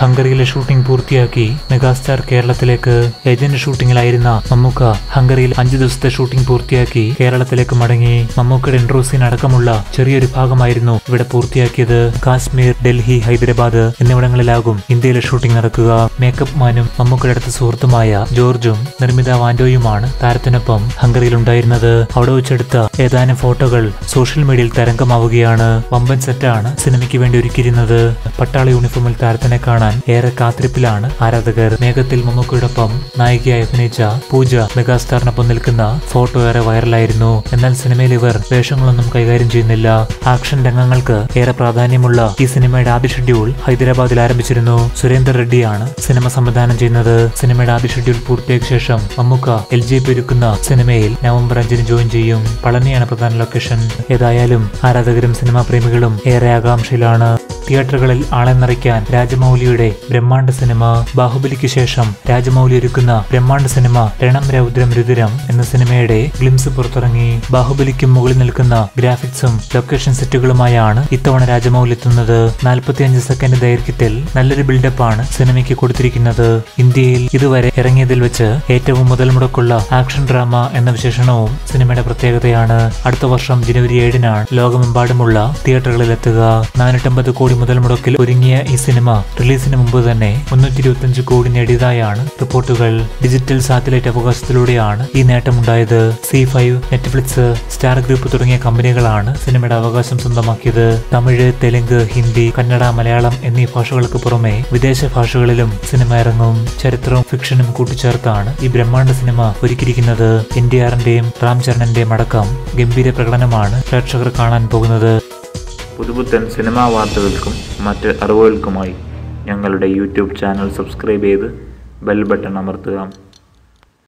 ഹംഗറിയിലെ shooting പൂർത്തിയാക്കി megastar കേരളത്തിലേക്ക് agent ഷൂട്ടിംഗിലായിരുന്ന മമ്മൂക്ക ഹംഗറിയിൽ അഞ്ചു ദിവസത്തെ ഷൂട്ടിംഗ് പൂർത്തിയാക്കി കേരളത്തിലേക്ക് മടങ്ങി മമ്മൂക്കയുടെ ഇൻട്രോ സീൻ അടക്കമുള്ള ചെറിയൊരു ഭാഗമായിരുന്നു ഇവിടെ പൂർത്തിയാക്കിയത് കാശ്മീർ ഡൽഹി ഹൈദരാബാദ് എന്നിവിടങ്ങളിലാകും ഇന്ത്യയിലെ ഷൂട്ടിംഗ് നടക്കുക മേക്കപ്പ് മാനും മമ്മൂക്കയുടെ അടുത്ത സുഹൃത്തുമായ ജോർജും നിർമ്മിത വാൻഡോയുമാണ് താരത്തിനൊപ്പം ഹംഗറിയിൽ ഉണ്ടായിരുന്നത് അവിടെ വെച്ചെടുത്ത ഏതാനും ഫോട്ടോകൾ സോഷ്യൽ മീഡിയയിൽ തരംഗമാവുകയാണ് വമ്പൻ സെറ്റാണ് സിനിമയ്ക്ക് വേണ്ടി ഒരുക്കിയിരുന്നത് പട്ടാള യൂണിഫോമിൽ താരത്തിനെ കാണാൻ ഏറെ കാത്തിരിപ്പിലാണ് ആരാധകർ മേഘത്തിൽ മമ്മൂക്കയോടൊപ്പം നായികയായി അഭിനയിച്ച പൂജ മെഗാസ്റ്റാറിനൊപ്പം നിൽക്കുന്ന ഫോട്ടോ ഏറെ വൈറലായിരുന്നു എന്നാൽ സിനിമയിൽ ഇവർ വേഷങ്ങളൊന്നും കൈകാര്യം ചെയ്യുന്നില്ല ആക്ഷൻ രംഗങ്ങൾക്ക് ഏറെ പ്രാധാന്യമുള്ള ഈ സിനിമയുടെ ആദ്യ ഷെഡ്യൂൾ ഹൈദരാബാദിൽ ആരംഭിച്ചിരുന്നു സുരേന്ദർ റെഡ്ഡിയാണ് സിനിമ സംവിധാനം ചെയ്യുന്നത് സിനിമയുടെ ആദ്യ ഷെഡ്യൂൾ പൂർത്തിയാക്കിയ ശേഷം മമ്മൂക്ക എൽ ജെ പി ഒരുക്കുന്ന സിനിമയിൽ നവംബർ അഞ്ചിന് ജോയിൻ ചെയ്യും പളനിയാണ് പ്രധാന ലൊക്കേഷൻ ഏതായാലും ആരാധകരും സിനിമാ പ്രേമികളും ഏറെ ആകാംക്ഷയിലാണ് തിയേറ്ററുകളിൽ ആളെ നിറയ്ക്കാൻ രാജമൗലിയുടെ ബ്രഹ്മാണ്ഡ സിനിമ ബാഹുബലിക്ക് ശേഷം രാജമൗലി ഒരുക്കുന്ന ബ്രഹ്മാണ്ഡ സിനിമ രണം രൗദ്രം രുദ്രം എന്ന സിനിമയുടെ ഗ്ലിംസ് പുറത്തിറങ്ങി ബാഹുബലിക്കും മുകളിൽ നിൽക്കുന്ന ഗ്രാഫിക്സും ലൊക്കേഷൻ സെറ്റുകളുമായാണ് ഇത്തവണ രാജമൗലി എത്തുന്നത് നാൽപ്പത്തിയഞ്ച് സെക്കൻഡ് ദൈർഘ്യത്തിൽ നല്ലൊരു ബിൽഡപ്പാണ് സിനിമയ്ക്ക് കൊടുത്തിരിക്കുന്നത് ഇന്ത്യയിൽ ഇതുവരെ ഇറങ്ങിയതിൽ വെച്ച് ഏറ്റവും മുതൽ മുടക്കുള്ള ആക്ഷൻ ഡ്രാമ എന്ന വിശേഷണവും സിനിമയുടെ പ്രത്യേകതയാണ് അടുത്ത വർഷം ജനുവരി ഏഴിനാണ് ലോകമെമ്പാടുമുള്ള തിയേറ്ററുകളിൽ എത്തുക നാനൂറ്റമ്പത് കോടി മുതൽ മുടക്കിൽ ഒരുങ്ങിയ ഈ സിനിമ റിലീസിന് മുമ്പ് തന്നെ മുന്നൂറ്റി ഇരുപത്തിയഞ്ച് കോടി നേടിയതായാണ് റിപ്പോർട്ടുകൾ ഡിജിറ്റൽ സാറ്റലൈറ്റ് അവകാശത്തിലൂടെയാണ് ഈ നേട്ടമുണ്ടായത് Zee five Netflix star group തുടങ്ങിയ കമ്പനികളാണ് സിനിമയുടെ അവകാശം സ്വന്തമാക്കിയത് തമിഴ് തെലുങ്ക് ഹിന്ദി കന്നഡ മലയാളം എന്നീ ഭാഷകൾക്ക് പുറമെ വിദേശ ഭാഷകളിലും സിനിമ ഇറങ്ങും ചരിത്രവും ഫിക്ഷനും കൂട്ടിച്ചേർത്താണ് ഈ ബ്രഹ്മാണ്ഡ സിനിമ ഒരുക്കിയിരിക്കുന്നത് എൻ ഡി ആറിന്റെയും റാം ചരണിന്റെയും അടക്കം ഗംഭീര പ്രകടനമാണ് പ്രേക്ഷകർ കാണാൻ പോകുന്നത് പുതുപുത്തൻ സിനിമാ വാർത്തകൾക്കും മറ്റ് അറിവുകൾക്കുമായി ഞങ്ങളുടെ യൂട്യൂബ് ചാനൽ സബ്സ്ക്രൈബ് ചെയ്ത് ബെൽ ബട്ടൺ അമർത്തുക